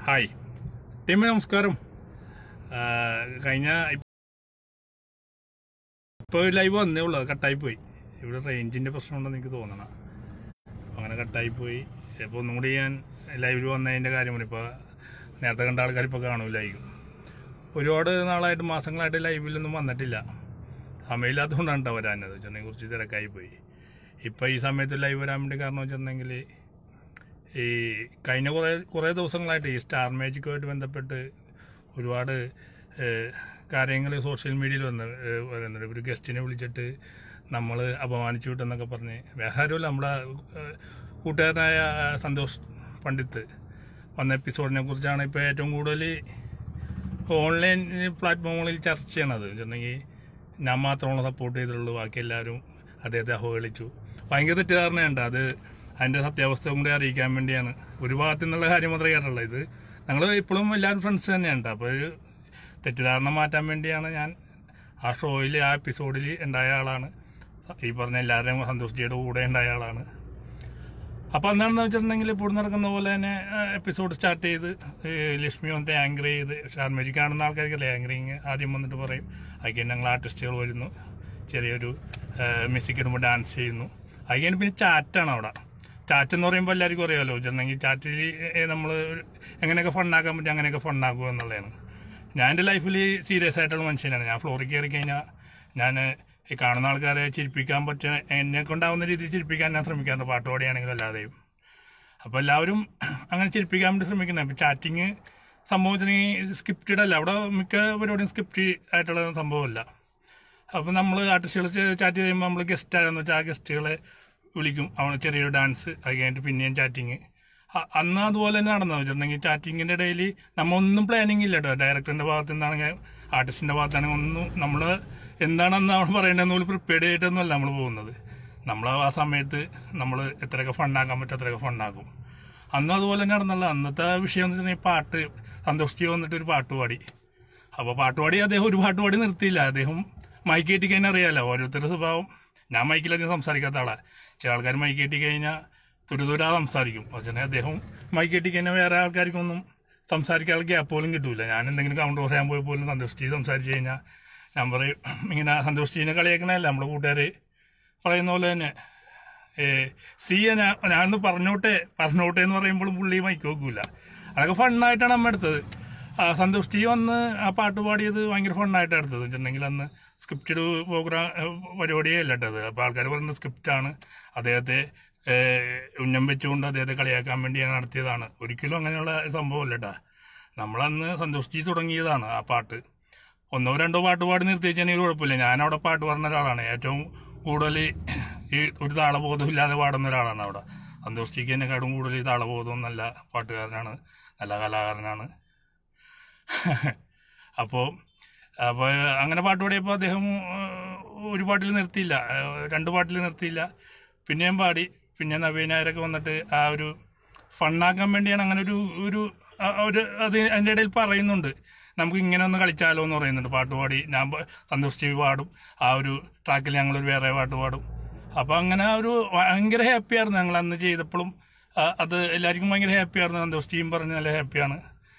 hi ടീമേ നമസ്കാരം ആ, കഴിഞ്ഞ ഇപ്പോൾ ലൈവ് വന്നേ ഉള്ളൂ അത് കട്ടായി പോയി ഇവിടെ റേഞ്ചിൻ്റെ പ്രശ്നമുണ്ടെന്ന് എനിക്ക് തോന്നണം അപ്പോൾ അങ്ങനെ കട്ടായി പോയി ഇപ്പോൾ ഒന്നും കൂടി ഞാൻ ലൈവിൽ വന്നതിൻ്റെ കാര്യം പറയും ഇപ്പോൾ നേരത്തെ കണ്ട ആൾക്കാർ ഇപ്പോൾ കാണൂലായിരിക്കും ഒരുപാട് നാളായിട്ട് മാസങ്ങളായിട്ട് ലൈവിലൊന്നും വന്നിട്ടില്ല സമയമില്ലാത്തതുകൊണ്ടാണ് കേട്ടോ വരാനത് വെച്ചിട്ടുണ്ടെങ്കിൽ കുറച്ച് തിരക്കായി പോയി ഇപ്പോൾ ഈ സമയത്ത് ലൈവ് വരാൻ വേണ്ടി കാരണം വെച്ചിട്ടുണ്ടെങ്കിൽ ഈ കഴിഞ്ഞ കുറേ കുറേ ദിവസങ്ങളായിട്ട് ഈ സ്റ്റാർ മാജിക്കുമായിട്ട് ബന്ധപ്പെട്ട് ഒരുപാട് കാര്യങ്ങൾ സോഷ്യൽ മീഡിയയിൽ വന്ന് ഏഹ് വരുന്നുണ്ട് ഒരു ഗസ്റ്റിനെ വിളിച്ചിട്ട് നമ്മൾ അപമാനിച്ചു വിട്ടെന്നൊക്കെ പറഞ്ഞ് വേറെ ആരുമല്ല നമ്മുടെ ഏഹ് കൂട്ടുകാരനായ സന്തോഷ് പണ്ഡിത്ത് വന്ന എപ്പിസോഡിനെ കുറിച്ചാണ് ഇപ്പോൾ ഏറ്റവും കൂടുതൽ ഓൺലൈൻ പ്ലാറ്റ്ഫോമുകളിൽ ചർച്ച ചെയ്യണത് വെച്ചിട്ടുണ്ടെങ്കിൽ ഞാൻ മാത്രമുള്ള സപ്പോർട്ട് ചെയ്തിട്ടുള്ളൂ ബാക്കി എല്ലാവരും അദ്ദേഹത്തെ അവഹേളിച്ചു ഭയങ്കര തെറ്റിദ്ധാരണയുണ്ട് അത് അതിൻ്റെ സത്യാവസ്ഥ കൂടി അറിയിക്കാൻ വേണ്ടിയാണ് ഒരു ഭാഗത്തു നിന്നുള്ള കാര്യം മാത്രമേ കേട്ടുള്ളൂ ഇത് ഞങ്ങൾ ഇപ്പോഴും എല്ലാവരും ഫ്രണ്ട്സ് തന്നെയുണ്ട് അപ്പോൾ ഒരു തെറ്റിദ്ധാരണ മാറ്റാൻ വേണ്ടിയാണ് ഞാൻ ആ ഷോയിൽ ആ എപ്പിസോഡിൽ ഉണ്ടായ ആളാണ് ഈ പറഞ്ഞ എല്ലാവരുടെയും സന്തോഷിച്ചിയുടെ കൂടെ ഉണ്ടായ ആളാണ് അപ്പോൾ എന്താണെന്ന് വെച്ചിട്ടുണ്ടെങ്കിൽ ഇപ്പോൾ നടക്കുന്ന പോലെ തന്നെ എപ്പിസോഡ് സ്റ്റാർട്ട് ചെയ്ത് ഈ ലക്ഷ്മി വന്നിട്ട് ആങ്കർ ചെയ്ത് ഷാർമേജി കാണുന്ന ആൾക്കാർക്കല്ലേ ആങ്കറിങ് ആദ്യം വന്നിട്ട് പറയും അതിന് ഞങ്ങൾ ആർട്ടിസ്റ്റുകൾ വരുന്നു ചെറിയൊരു മ്യൂസിക് ഇടുമ്പോൾ ഡാൻസ് ചെയ്യുന്നു അതിന് പിന്നെ ചാറ്റാണ് അവിടെ ചാറ്റ് എന്ന് പറയുമ്പോൾ എല്ലാവർക്കും അറിയാമല്ലോ വെച്ചിട്ടുണ്ടെങ്കിൽ ചാറ്റിൽ നമ്മൾ എങ്ങനെയൊക്കെ ഫണ്ണാക്കാൻ പറ്റും അങ്ങനെയൊക്കെ ഫണ്ണാക്കുക എന്നുള്ളതാണ് ഞാൻ എൻ്റെ ലൈഫിൽ സീരിയസ് ആയിട്ടുള്ള മനുഷ്യനാണ് ഞാൻ ഫ്ലോറിൽ കയറി കഴിഞ്ഞാൽ ഞാൻ ഈ കാണുന്ന ആൾക്കാരെ ചിരിപ്പിക്കാൻ പറ്റുന്ന എന്നെ കൊണ്ടാവുന്ന രീതിയിൽ ചിരിപ്പിക്കാൻ ഞാൻ ശ്രമിക്കാറുണ്ട് പാട്ട് പാടിയാണെങ്കിലും അല്ലാതെയും അപ്പോൾ എല്ലാവരും അങ്ങനെ ചിരിപ്പിക്കാൻ വേണ്ടി ശ്രമിക്കുന്നത് ഇപ്പോൾ ചാറ്റിങ് സംഭവത്തിന് സ്ക്രിപ്റ്റഡ് അല്ല അവിടെ മിക്ക പരിപാടിയും സ്ക്രിപ്റ്റ് ആയിട്ടുള്ള സംഭവമല്ല അപ്പോൾ നമ്മൾ ആർട്ടിസ്റ്റുകൾ ചാറ്റ് ചെയ്യുമ്പോൾ നമ്മൾ ഗസ്റ്റ് ആയെന്ന് വെച്ചാൽ ആ ഗസ്റ്റുകളെ വിളിക്കും അവന് ചെറിയൊരു ഡാൻസ് അത് കഴിഞ്ഞിട്ട് പിന്നെയും ചാറ്റിങ് അന്ന് അതുപോലെ തന്നെ നടന്നു വെച്ചിട്ടുണ്ടെങ്കിൽ ചാറ്റിങ്ങിൻ്റെ ഇടയിൽ നമ്മ ഒന്നും പ്ലാനിങ് ഇല്ല കേട്ടോ ഡയറക്ടറിൻ്റെ ഭാഗത്ത് നിന്നാണെങ്കിൽ ആർട്ടിസ്റ്റിൻ്റെ ഭാഗത്താണെങ്കിൽ ഒന്നും നമ്മൾ എന്താണെന്ന് നമ്മൾ പറയേണ്ടതെന്ന് പോലും പ്രിപ്പയർഡ് ചെയ്തിട്ടൊന്നുമല്ല നമ്മൾ പോകുന്നത് നമ്മൾ ആ സമയത്ത് നമ്മൾ എത്രയൊക്കെ ഫണ്ടാക്കാൻ പറ്റും അത്രയൊക്കെ ഫണ്ടാക്കും അന്നും അതുപോലെ തന്നെ നടന്നുള്ള അന്നത്തെ വിഷയം എന്ന് വെച്ചിട്ടുണ്ടെങ്കിൽ പാട്ട് സന്തോഷ് ജി വന്നിട്ട് ഒരു പാട്ട് പാടി അപ്പോൾ പാട്ട് പാടി അദ്ദേഹം ഒരു പാട്ട് പാടി നിർത്തിയില്ല അദ്ദേഹം മൈക്ക് കെട്ടി കഴിഞ്ഞാൽ അറിയാലോ ഓരോരുത്തരുടെ സ്വഭാവം ഞാൻ മൈക്കിലധികം സംസാരിക്കാത്ത ആളാണ് ചില ആൾക്കാർ മൈക്ക് കെട്ടി കഴിഞ്ഞാൽ തുരുതുരാ സംസാരിക്കും പക്ഷേ അദ്ദേഹം മൈക്ക് കെട്ടി കഴിഞ്ഞാൽ വേറെ ആൾക്കാർക്കൊന്നും സംസാരിക്കാനുള്ള ഗ്യാപ്പ് പോലും കിട്ടൂല ഞാൻ എന്തെങ്കിലും കൗണ്ടർ പറയാൻ പോയി പോലും സന്തോഷ് ജി സംസാരിച്ച് കഴിഞ്ഞാൽ ഞാൻ പറയും ഇങ്ങനെ സന്തോഷ് ജീനെ കളിയാക്കണല്ല നമ്മുടെ കൂട്ടുകാർ പറയുന്ന പോലെ തന്നെ ഏ, സി ഞാൻ ഞാനൊന്ന് പറഞ്ഞോട്ടെ പറഞ്ഞോട്ടെ എന്ന് പറയുമ്പോഴും പുള്ളി മൈക്ക് വെക്കൂല അതൊക്കെ ഫണ്ണായിട്ടാണ് അമ്മ എടുത്തത് ആ, സന്തോഷ് ടി വന്ന് ആ പാട്ട് പാടിയത് ഭയങ്കര ഫണ്ണായിട്ടാണ് എടുത്തത് വെച്ചിട്ടുണ്ടെങ്കിൽ അന്ന് സ്ക്രിപ്റ്റഡ് പ്രോഗ്രാം പരിപാടിയേ അല്ല ഇട്ടത് അപ്പോൾ ആൾക്കാർ പറയുന്നത് സ്ക്രിപ്റ്റാണ് അദ്ദേഹത്തെ ഏ, ഉന്നം വെച്ചുകൊണ്ട് അദ്ദേഹത്തെ കളിയാക്കാൻ വേണ്ടി ഞാൻ നടത്തിയതാണ് ഒരിക്കലും അങ്ങനെയുള്ള സംഭവമല്ല കേട്ടാ നമ്മളന്ന് സന്തോഷ് ജി തുടങ്ങിയതാണ് ആ പാട്ട് ഒന്നോ രണ്ടോ പാട്ട് പാടി നിർത്തി വെച്ചാൽ കുഴപ്പമില്ല ഞാൻ അവിടെ പാട്ട് പാടുന്ന ഒരാളാണ് ഏറ്റവും കൂടുതൽ ഈ ഒരു താളബോധം ഇല്ലാതെ പാടുന്ന ഒരാളാണ് അവിടെ സന്തോഷ് ജിക്ക് എന്നെക്കാട്ടും കൂടുതൽ ഈ താളബോധവും നല്ല പാട്ടുകാരനാണ് നല്ല കലാകാരനാണ് അപ്പോൾ അപ്പോൾ അങ്ങനെ പാട്ട് പാടിയപ്പോൾ അദ്ദേഹം ഏഹ്, ഒരു പാട്ടിൽ നിർത്തിയില്ല ഏഹ്, രണ്ട് പാട്ടിൽ നിർത്തിയില്ല പിന്നെയും പാടി പിന്നെ നവീൻ നായരൊക്കെ വന്നിട്ട് ആ ഒരു ഫണ്ണാക്കാൻ വേണ്ടിയാണ് അങ്ങനെ ഒരു ഒരു ആ- ഒരു അത് അതിൻ്റെ ഇടയിൽ പറയുന്നുണ്ട് നമുക്ക് ഇങ്ങനെ ഒന്ന് കളിച്ചാലോ എന്ന് പറയുന്നുണ്ട് പാട്ട് പാടി ഞാൻ പ- സന്തോഷ് ടി വി പാടും ആ ഒരു ട്രാക്കിൽ ഞങ്ങളൊരു വേറെ പാട്ട് പാടും അപ്പോൾ അങ്ങനെ ആ ഒരു ഭയങ്കര ഹാപ്പിയായിരുന്നു ഞങ്ങൾ അന്ന് ചെയ്തപ്പോഴും ആ, അത് എല്ലാവർക്കും ഭയങ്കര ഹാപ്പിയായിരുന്നു സന്തോഷ് ടീം പറഞ്ഞ് നല്ല ഹാപ്പിയാണ്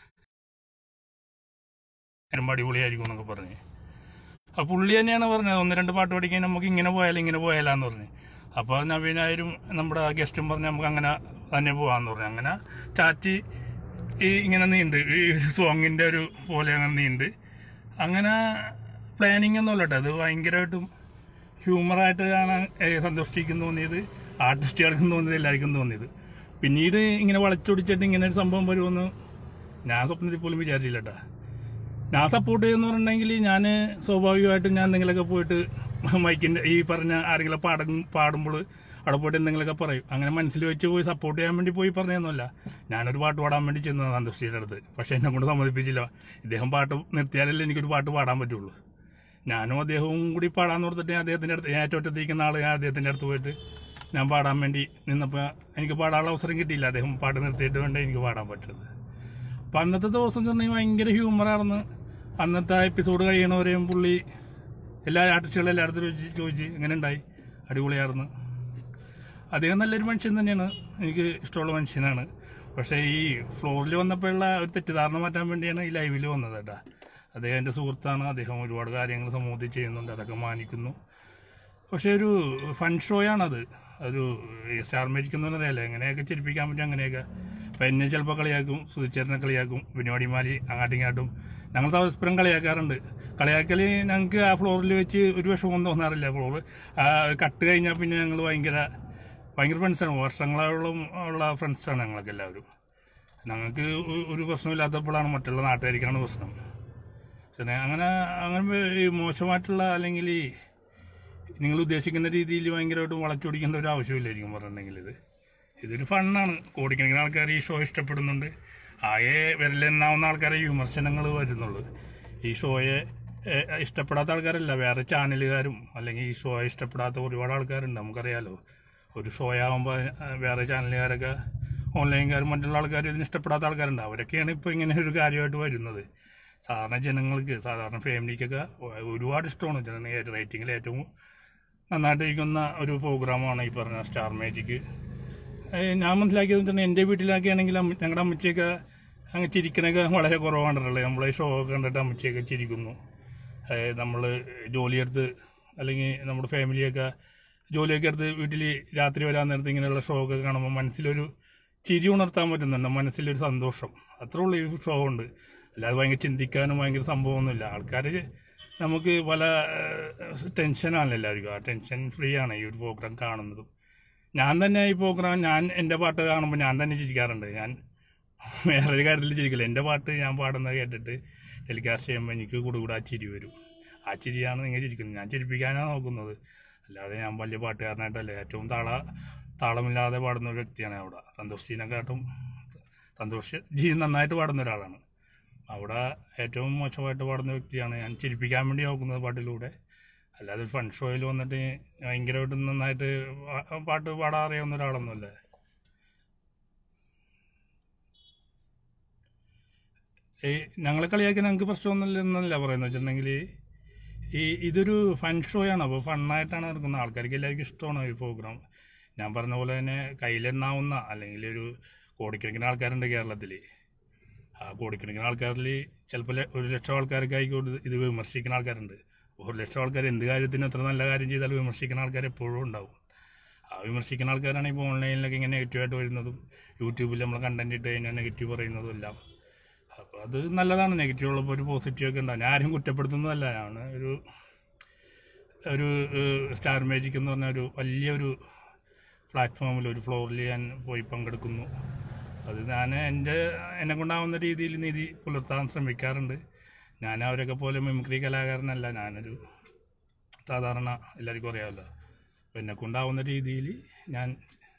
വരുമ്പോൾ അടിപൊളിയായിരിക്കും എന്നൊക്കെ പറഞ്ഞ് അപ്പോൾ പുള്ളി തന്നെയാണ് പറഞ്ഞത് ഒന്ന് രണ്ട് പാട്ട് പഠിക്കാൻ നമുക്ക് ഇങ്ങനെ പോയാലും ഇങ്ങനെ പോയാലാന്ന് പറഞ്ഞു അപ്പോൾ നവീനായാലും നമ്മുടെ ഗസ്റ്റും പറഞ്ഞ് നമുക്ക് അങ്ങനെ തന്നെ പോകാമെന്ന് പറഞ്ഞു അങ്ങനെ ചാറ്റ് ഈ ഇങ്ങനെ നീണ്ട് ഈ സോങ്ങിൻ്റെ ഒരു പോലെ അങ്ങനെ നീണ്ട് അങ്ങനെ പ്ലാനിങ് ഒന്നുമല്ല കേട്ടോ അത് ഭയങ്കരമായിട്ടും ഹ്യൂമറായിട്ട് കാണാൻ ഏഹ്, സന്തോഷിക്കും തോന്നിയത് ആർട്ടിസ്റ്റുകൾക്കും തോന്നിയത് എല്ലാവർക്കും തോന്നിയത് പിന്നീട് ഇങ്ങനെ വളച്ചൊടിച്ചിട്ട് ഇങ്ങനെ ഒരു സംഭവം വരുമെന്ന് ഞാൻ സ്വപ്നത്തിൽ പോലും വിചാരിച്ചില്ല കേട്ടോ ഞാൻ സപ്പോർട്ട് ചെയ്യുന്ന പറഞ്ഞിട്ടുണ്ടെങ്കിൽ ഞാൻ സ്വാഭാവികമായിട്ടും ഞാൻ എന്തെങ്കിലുമൊക്കെ പോയിട്ട് മൈക്കിൻ്റെ ഈ പറഞ്ഞ ആരെങ്കിലും പാടും പാടുമ്പോൾ അവിടെ പോയിട്ട് എന്തെങ്കിലുമൊക്കെ പറയും അങ്ങനെ മനസ്സിൽ വെച്ച് പോയി സപ്പോർട്ട് ചെയ്യാൻ വേണ്ടി പോയി പറഞ്ഞതൊന്നുമല്ല ഞാനൊരു പാട്ട് പാടാൻ വേണ്ടി ചെന്നത് സന്തോഷിയുടെ അടുത്ത് പക്ഷേ എന്നെ കൊണ്ട് സമ്മതിപ്പിച്ചില്ല ഇദ്ദേഹം പാട്ട് നിർത്തിയാലല്ലേ എനിക്കൊരു പാട്ട് പാടാൻ പറ്റുള്ളൂ ഞാനും അദ്ദേഹവും കൂടി പാടാന്ന് കൊടുത്തിട്ട് ഞാൻ അദ്ദേഹത്തിൻ്റെ അടുത്ത് ഞാൻ ഏറ്റവും ഒറ്റത്തിരിക്കുന്ന ആൾ ഞാൻ അദ്ദേഹത്തിൻ്റെ അടുത്ത് പോയിട്ട് ഞാൻ പാടാൻ വേണ്ടി നിന്നപ്പോൾ എനിക്ക് പാടാനുള്ള അവസരം കിട്ടിയില്ല അദ്ദേഹം പാട്ട് നിർത്തിയിട്ട് വേണ്ടേ എനിക്ക് പാടാൻ പറ്റുന്നത് അപ്പം അന്നത്തെ ദിവസം ചെന്നെങ്കിൽ ഭയങ്കര ഹ്യൂമറാണെന്ന് അന്നത്തെ എപ്പിസോഡ് കഴിയണവരെയും പുള്ളി എല്ലാ ആർട്ടിസ്റ്റുകളും എല്ലായിടത്തും ചോദിച്ച് ചോദിച്ച് എങ്ങനെ ഉണ്ടായി അടിപൊളിയായിരുന്നു അദ്ദേഹം നല്ലൊരു മനുഷ്യൻ തന്നെയാണ് എനിക്ക് ഇഷ്ടമുള്ള മനുഷ്യനാണ് പക്ഷേ ഈ ഫ്ലോറിൽ വന്നപ്പോഴുള്ള ഒരു തെറ്റിദ്ധാരണ മാറ്റാൻ വേണ്ടിയാണ് ഈ ലൈവിൽ വന്നത് കേട്ടാ അദ്ദേഹം എൻ്റെ സുഹൃത്താണ് അദ്ദേഹം ഒരുപാട് കാര്യങ്ങൾ സമൂഹത്തിൽ ചെയ്യുന്നുണ്ട് അതൊക്കെ മാനിക്കുന്നു പക്ഷെ ഒരു ഫൺ ഷോയാണത് ഒരു സ്റ്റാർ മേജിക് എന്ന് പറഞ്ഞാൽ എങ്ങനെയൊക്കെ ചിരിപ്പിക്കാൻ പറ്റും അങ്ങനെയൊക്കെ അപ്പം എന്നെ ചിലപ്പോൾ കളിയാക്കും സുധിച്ചേരനെ കളിയാക്കും വിനോടിമാലി അങ്ങാട്ടും ഇങ്ങാട്ടും ഞങ്ങൾ പരസ്പരം കളിയാക്കാറുണ്ട് കളിയാക്കൽ ഞങ്ങൾക്ക് ആ ഫ്ലോറിൽ വെച്ച് ഒരു വിഷമം തോന്നാറില്ല ഫ്ലോർ കട്ട് കഴിഞ്ഞാൽ പിന്നെ ഞങ്ങൾ ഭയങ്കര ഭയങ്കര ഫ്രണ്ട്സാണ് വർഷങ്ങളോളം ഉള്ള ഫ്രണ്ട്സാണ് ഞങ്ങളൊക്കെ എല്ലാവരും ഞങ്ങൾക്ക് ഒ- ഒരു പ്രശ്നമില്ലാത്തപ്പോഴാണ് മറ്റുള്ള നാട്ടുകാർക്കാണ് പ്രശ്നം പിന്നെ അങ്ങനെ അങ്ങനെ ഈ മോശമായിട്ടുള്ള അല്ലെങ്കിൽ ഈ നിങ്ങൾ ഉദ്ദേശിക്കുന്ന രീതിയിൽ ഭയങ്കരമായിട്ട് വളച്ചൊടിക്കേണ്ട ഒരു ആവശ്യമില്ലായിരിക്കും പറഞ്ഞിട്ടുണ്ടെങ്കിൽ ഇത് ഇതൊരു ഫണ്ണാണ് കോടിക്കണക്കിന് ആൾക്കാർ ഈ ഷോ ഇഷ്ടപ്പെടുന്നുണ്ട് ആകെ വിരലെണ്ണാവുന്ന ആൾക്കാരെ വിമർശനങ്ങൾ വരുന്നുള്ളൂ ഈ ഷോയെ ഏഹ്, ഇഷ്ടപ്പെടാത്ത ആൾക്കാരല്ല വേറെ ചാനലുകാരും അല്ലെങ്കിൽ ഈ ഷോയെ ഇഷ്ടപ്പെടാത്ത ഒരുപാട് ആൾക്കാരുണ്ട് നമുക്കറിയാലോ ഒരു ഷോ ആകുമ്പോൾ വേറെ ചാനലുകാരൊക്കെ ഓൺലൈൻകാരും മറ്റുള്ള ആൾക്കാരും ഇതിന് ഇഷ്ടപ്പെടാത്ത ആൾക്കാരുണ്ട് അവരൊക്കെയാണ് ഇപ്പോൾ ഇങ്ങനെ ഒരു കാര്യമായിട്ട് വരുന്നത് സാധാരണ ജനങ്ങൾക്ക് സാധാരണ ഫാമിലിക്കൊക്കെ ഒരുപാട് ഇഷ്ടമാണ് ജന റേറ്റിങ്ങിൽ ഏറ്റവും നന്നായിട്ടിരിക്കുന്ന ഒരു പ്രോഗ്രാമാണ് ഈ പറഞ്ഞ സ്റ്റാർ മാജിക് ഏഹ് ഞാൻ മനസ്സിലാക്കിയത് വെച്ചാൽ എൻ്റെ വീട്ടിലൊക്കെ ആണെങ്കിൽ അമ്മ- ഞങ്ങളുടെ അമ്മച്ചിയൊക്കെ അങ്ങ് ചിരിക്കണൊക്കെ വളരെ കുറവാണല്ലോ നമ്മളെ ഷോ ഒക്കെ കണ്ടിട്ട് അമ്മച്ചിയൊക്കെ ചിരിക്കുന്നു നമ്മൾ ജോലിയെടുത്ത് അല്ലെങ്കിൽ നമ്മുടെ ഫാമിലിയൊക്കെ ജോലിയൊക്കെ എടുത്ത് വീട്ടിൽ രാത്രി വരാൻ നേരത്ത് ഇങ്ങനെയുള്ള ഷോ ഒക്കെ കാണുമ്പോൾ മനസ്സിലൊരു ചിരി ഉണർത്താൻ പറ്റുന്നുണ്ട് മനസ്സിലൊരു സന്തോഷം അത്രേ ഉള്ളൂ ഈ ഷോ ഉണ്ട് അല്ലാതെ ഭയങ്കര ചിന്തിക്കാനും ഭയങ്കര സംഭവമൊന്നുമില്ല ആൾക്കാർ നമുക്ക് പല ടെൻഷനാണ് എല്ലാവർക്കും ആ ടെൻഷൻ ഫ്രീ ആണ് ഈ ഒരു പ്രോഗ്രാം കാണുന്നതും ഞാൻ തന്നെ ഈ പ്രോഗ്രാം ഞാൻ എൻ്റെ പാട്ട് കാണുമ്പോൾ ഞാൻ തന്നെ ചിരിക്കാറുണ്ട് ഞാൻ വേറൊരു കാര്യത്തിൽ ചിരിക്കില്ല എൻ്റെ പാട്ട് ഞാൻ പാടുന്നത് കേട്ടിട്ട് ടെലികാസ്റ്റ് ചെയ്യുമ്പോൾ എനിക്ക് കൂടുകൂടെ ആ ചിരി വരും ആ ചിരിയാണ് നിങ്ങൾ ചിരിക്കുന്നത് ഞാൻ ചിരിപ്പിക്കാനാണ് നോക്കുന്നത് അല്ലാതെ ഞാൻ വലിയ പാട്ടുകാരനായിട്ടല്ല ഏറ്റവും താള താളമില്ലാതെ പാടുന്ന ഒരു വ്യക്തിയാണ് അവിടെ സന്തോഷ് ജീനെക്കാട്ടും സന്തോഷ് ജി നന്നായിട്ട് പാടുന്ന ഒരാളാണ് അവിടെ ഏറ്റവും മോശമായിട്ട് പാടുന്ന വ്യക്തിയാണ് ഞാൻ ചിരിപ്പിക്കാൻ വേണ്ടി നോക്കുന്നത് പാട്ടിലൂടെ അല്ലാതെ ഒരു ഫൺ ഷോയിൽ വന്നിട്ട് ഭയങ്കരമായിട്ട് നന്നായിട്ട് പാ- പാട്ട് പാടാൻ അറിയാവുന്ന ഒരാളൊന്നുമല്ല ഈ ഞങ്ങളെ കളിയാക്കി ഞങ്ങൾക്ക് പ്രശ്നമൊന്നുമില്ല എന്നല്ല പറയുന്നത് വെച്ചിട്ടുണ്ടെങ്കിൽ ഈ ഇതൊരു ഫൺ ഷോയാണ് അപ്പോൾ ഫണ്ണായിട്ടാണ് നടക്കുന്നത് ആൾക്കാർക്ക് എല്ലാവർക്കും ഇഷ്ടമാണ് ഈ പ്രോഗ്രാം ഞാൻ പറഞ്ഞ പോലെ തന്നെ കയ്യിലെണ്ണാവുന്ന അല്ലെങ്കിൽ ഒരു കോടിക്കണക്കിന് ആൾക്കാരുണ്ട് കേരളത്തിൽ ആ കോടിക്കണക്കിന് ആൾക്കാരിൽ ചിലപ്പോൾ ഒരു ലക്ഷം ആൾക്കാർക്ക് ആയിക്കോട്ട് ഇത് വിമർശിക്കുന്ന ആൾക്കാരുണ്ട് ഒരു ലക്ഷം ആൾക്കാർ എന്ത് കാര്യത്തിന് എത്ര നല്ല കാര്യം ചെയ്താലും വിമർശിക്കുന്ന ആൾക്കാർ എപ്പോഴും ഉണ്ടാവും ആ വിമർശിക്കുന്ന ആൾക്കാരാണ് ഇപ്പോൾ ഓൺലൈനിലൊക്കെ ഇങ്ങനെ നെഗറ്റീവായിട്ട് വരുന്നതും യൂട്യൂബിൽ നമ്മൾ കണ്ടന്റ് ഇട്ട് കഴിഞ്ഞാൽ നെഗറ്റീവ് പറയുന്നതും എല്ലാം അപ്പോൾ അത് നല്ലതാണ് നെഗറ്റീവ് ഉള്ളപ്പോൾ ഒരു പോസിറ്റീവ് ഒക്കെ ഉണ്ടാവും ഞാൻ ആരും കുറ്റപ്പെടുത്തുന്നതല്ല ഞാൻ ഒരു ഒരു ഏഹ്, സ്റ്റാർ മാജിക് എന്ന് പറഞ്ഞ ഒരു വലിയൊരു പ്ലാറ്റ്ഫോമിൽ ഒരു ഫ്ലോറിൽ ഞാൻ പോയി പങ്കെടുക്കുന്നു അത് ഞാൻ എൻ്റെ എന്നെ കൊണ്ടാവുന്ന രീതിയിൽ നീതി പുലർത്താൻ ശ്രമിക്കാറുണ്ട് ഞാൻ അവരൊക്കെ പോലെ മിമിക്രി കലാകാരനല്ല ഞാനൊരു സാധാരണ എല്ലാവർക്കും അറിയാമല്ലോ അപ്പോൾ എന്നെ കൊണ്ടാവുന്ന രീതിയിൽ ഞാൻ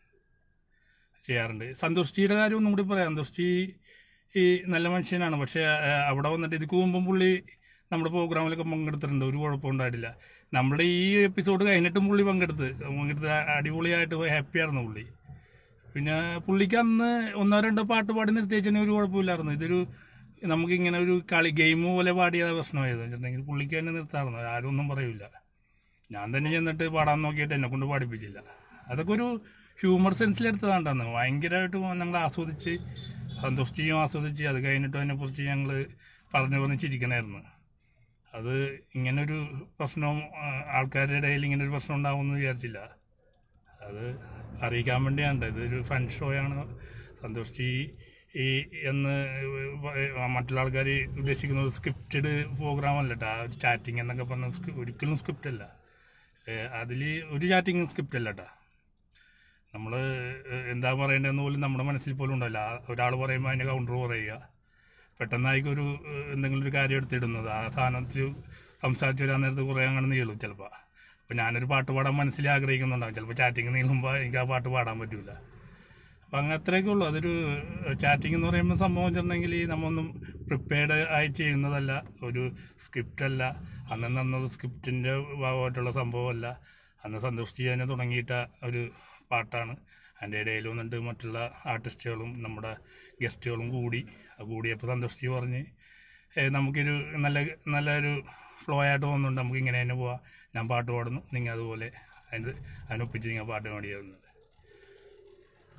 ചെയ്യാറുണ്ട് സന്തോഷിയുടെ കാര്യം ഒന്നും കൂടി പറയാം സന്തോഷി ഈ നല്ല മനുഷ്യനാണ് പക്ഷേ ആ, അവിടെ വന്നിട്ട് ഇതിക്ക് മുമ്പും പുള്ളി നമ്മുടെ പ്രോഗ്രാമിലൊക്കെ പങ്കെടുത്തിട്ടുണ്ട് ഒരു കുഴപ്പമുണ്ടായിട്ടില്ല നമ്മുടെ ഈ എപ്പിസോഡ് കഴിഞ്ഞിട്ടും പുള്ളി പങ്കെടുത്ത് പങ്കെടുത്ത് അടിപൊളിയായിട്ട് ഹാപ്പിയായിരുന്നു പുള്ളി പിന്നെ പുള്ളിക്ക് അന്ന് ഒന്നോ രണ്ടോ പാട്ട് പാടി നിർത്തിയതിന് ഒരു കുഴപ്പമില്ലായിരുന്നു ഇതൊരു നമുക്കിങ്ങനെ ഒരു കളി ഗെയിം പോലെ പാടിയ പ്രശ്നമായത് വെച്ചിട്ടുണ്ടെങ്കിൽ പുള്ളിക്ക് തന്നെ നിർത്താറുന്നു ആരും ഒന്നും പറയൂല ഞാൻ തന്നെ ചെന്നിട്ട് പാടാൻ നോക്കിയിട്ട് എന്നെ കൊണ്ട് പാടിപ്പിച്ചില്ല അതൊക്കെ ഒരു ഹ്യൂമർ സെൻസിലെടുത്തതാണ്ടെന്ന് ഭയങ്കരമായിട്ട് ഞങ്ങൾ ആസ്വദിച്ച് സന്തോഷിച്ചും ആസ്വദിച്ച് അത് കഴിഞ്ഞിട്ട് അതിനെക്കുറിച്ച് ഞങ്ങൾ പറഞ്ഞു പറഞ്ഞ് ചിരിക്കണമായിരുന്നു അത് ഇങ്ങനൊരു പ്രശ്നവും ആ, ആൾക്കാരുടെ ഇടയിൽ ഇങ്ങനൊരു പ്രശ്നം ഉണ്ടാവുമെന്ന് വിചാരിച്ചില്ല അത് അറിയിക്കാൻ വേണ്ടിയാണ് ഇതൊരു ഫൺ ഷോയാണ് സന്തോഷ് ജി ഈ എന്ന് മറ്റുള്ള ആൾക്കാർ ഉദ്ദേശിക്കുന്നത് സ്ക്രിപ്റ്റഡ് പ്രോഗ്രാം അല്ല കേട്ടോ ചാറ്റിംഗ് എന്നൊക്കെ പറഞ്ഞ സ്ക്രി- ഒരിക്കലും സ്ക്രിപ്റ്റ് അല്ല അതിൽ ഒരു ചാറ്റിംഗ് സ്ക്രിപ്റ്റ് അല്ല കേട്ടോ നമ്മൾ എന്താ പറയേണ്ടതെന്ന് പോലും നമ്മുടെ മനസ്സിൽ പോലും ഉണ്ടാവില്ല ഒരാൾ പറയുമ്പോൾ അതിൻ്റെ കൗണ്ടർ പറയുക പെട്ടെന്നായിരിക്കും ഒരു ഏഹ്, എന്തെങ്കിലും ഒരു കാര്യം എടുത്തിടുന്നത് ആ സാധനത്തിൽ സംസാരിച്ച് വരാൻ നേരത്ത് കുറേ അങ്ങനെ നീളും ചിലപ്പോൾ അപ്പോൾ ഞാനൊരു പാട്ട് പാടാൻ മനസ്സിൽ ആഗ്രഹിക്കുന്നുണ്ടാവും ചിലപ്പോൾ ചാറ്റിങ് നീളുമ്പോൾ എനിക്ക് ആ പാട്ട് പാടാൻ പറ്റില്ല അപ്പം അങ്ങനെ അത്രയൊക്കെ ഉള്ളൂ അതൊരു ചാറ്റിംഗ് എന്ന് പറയുമ്പോൾ സംഭവം വെച്ചിട്ടുണ്ടെങ്കിൽ നമ്മൊന്നും പ്രിപ്പയർഡ് ആയി ചെയ്യുന്നതല്ല ഒരു സ്ക്രിപ്റ്റ് അല്ല അന്ന് തന്നത് സ്ക്രിപ്റ്റിൻ്റെ ഭാഗമായിട്ടുള്ള സംഭവമല്ല അന്ന് സന്തോഷ് ചെയ്യാൻ തുടങ്ങിയിട്ട ഒരു പാട്ടാണ് അതിൻ്റെ ഇടയിൽ വന്നിട്ട് മറ്റുള്ള ആർട്ടിസ്റ്റുകളും നമ്മുടെ ഗസ്റ്റുകളും കൂടി ആ കൂടിയപ്പോൾ സന്തോഷ് ജി പറഞ്ഞ് "ഏ, നമുക്കൊരു നല്ല നല്ലൊരു ഫ്ലോ ആയിട്ട് പോകുന്നുണ്ട് നമുക്ക് ഇങ്ങനെ തന്നെ പോവാം ഞാൻ പാട്ട് പാടുന്നു നിങ്ങൾ അതുപോലെ അതിന് അതിനൊപ്പിച്ച് നിങ്ങൾ പാട്ട് പാടിയാവുന്നത്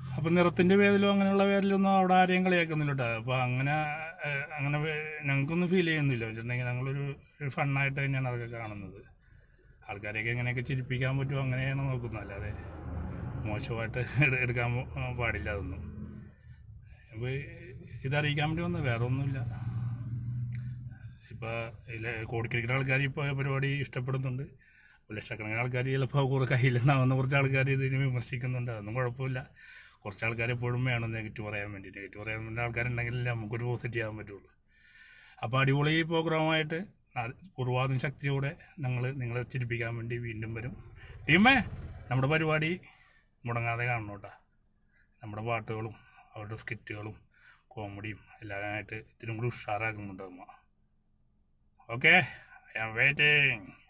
അപ്പം നിറത്തിൻ്റെ പേരിലോ അങ്ങനെയുള്ള പേരിലൊന്നും അവിടെ ആരെയും കളിയാക്കുന്നില്ല കേട്ടോ അപ്പോൾ അങ്ങനെ ഏഹ്, അങ്ങനെ വേ- ഞങ്ങൾക്കൊന്നും ഫീൽ ചെയ്യുന്നില്ല വെച്ചിട്ടുണ്ടെങ്കിൽ ഞങ്ങളൊരു ഒരു ഫണ്ണായിട്ട് തന്നെയാണ് അതൊക്കെ കാണുന്നത് ആൾക്കാരെയൊക്കെ എങ്ങനെയൊക്കെ ചിരിപ്പിക്കാൻ പറ്റുമോ അങ്ങനെയാണ് നോക്കുന്നത് അല്ലാതെ മോശമായിട്ട് എടു- എടുക്കാൻ പോ- പാടില്ല അതൊന്നും അപ്പോൾ ഇതറിയിക്കാൻ വേണ്ടി വന്നത് വേറെ ഒന്നുമില്ല ഇപ്പോൾ ഇതിലെ കോടിക്കണക്കിന് ആൾക്കാർ ഇപ്പോൾ പരിപാടി ഇഷ്ടപ്പെടുന്നുണ്ട് ലക്ഷക്കണക്കിന് ആൾക്കാർ ചിലപ്പോൾ കുറേ കയ്യിലെന്നാവുന്ന കുറച്ച് ആൾക്കാർ ഇതിനെ വിമർശിക്കുന്നുണ്ട് അതൊന്നും കുഴപ്പമില്ല കുറച്ച് ആൾക്കാർ എപ്പോഴും വേണം നെഗറ്റീവ് പറയാൻ വേണ്ടി നെഗറ്റീവ് പറയാൻ വേണ്ടി ആൾക്കാരുണ്ടെങ്കിലല്ലേ നമുക്കൊരു പോസിറ്റീവ് ആകാൻ പറ്റുള്ളൂ അപ്പോൾ അടിപൊളി പ്രോഗ്രാമായിട്ട് അത് പൂർവാധന ശക്തിയോടെ ഞങ്ങൾ നിങ്ങളെ ചിരിപ്പിക്കാൻ വേണ്ടി വീണ്ടും വരും ടീമേ നമ്മുടെ പരിപാടി മുടങ്ങാതെ കാണണം കേട്ടോ നമ്മുടെ പാട്ടുകളും അവരുടെ സ്കിറ്റുകളും കോമഡിയും എല്ലാമായിട്ട് ഇത്തിരി കൂടി ഉഷാറാക്കുന്നുണ്ട് അമ്മ ഓക്കെ ഐ ആം വെയിറ്റിംഗ്